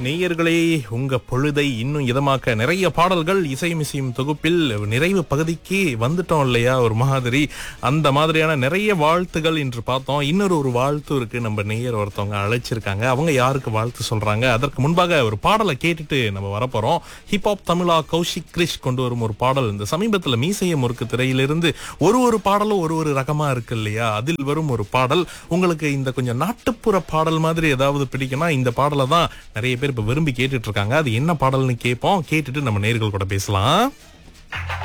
நேயர்களே உங்க பொழுதை இன்னும் இதமாக்க நிறைய பாடல்கள் இசைமிசையும் தொகுப்பில் நிறைவு பகுதிக்கு வந்துட்டோம் இல்லையா ஒரு மாதிரி அந்த மாதிரியான நிறைய வாழ்த்துகள் இன்று பார்த்தோம் இன்னொரு ஒரு வாழ்த்து இருக்கு நம்ம நேயர் ஒருத்தவங்க அழைச்சிருக்காங்க அவங்க யாருக்கு வாழ்த்து சொல்றாங்க அதற்கு முன்பாக ஒரு பாடலை கேட்டுட்டு நம்ம வரப்போறோம் ஹிப்ஹாப் தமிழா கௌஷிக் கிரிஷ் கொண்டு வரும் ஒரு பாடல் இந்த சமீபத்துல மீசைய முறுக்கு திரையிலிருந்து ஒரு ஒரு பாடலும் ஒரு ஒரு ரகமா இருக்கு இல்லையா அதில் வரும் ஒரு பாடல் உங்களுக்கு இந்த கொஞ்சம் நாட்டுப்புற பாடல் மாதிரி ஏதாவது பிடிக்கும்னா இந்த பாடலை தான் நிறைய பேர் இப்ப விரும்பி கேட்டுட்டு இருக்காங்க அது என்ன பாடல்னு கேட்போம் கேட்டுட்டு நம்ம நேர்கள் கூட பேசலாம்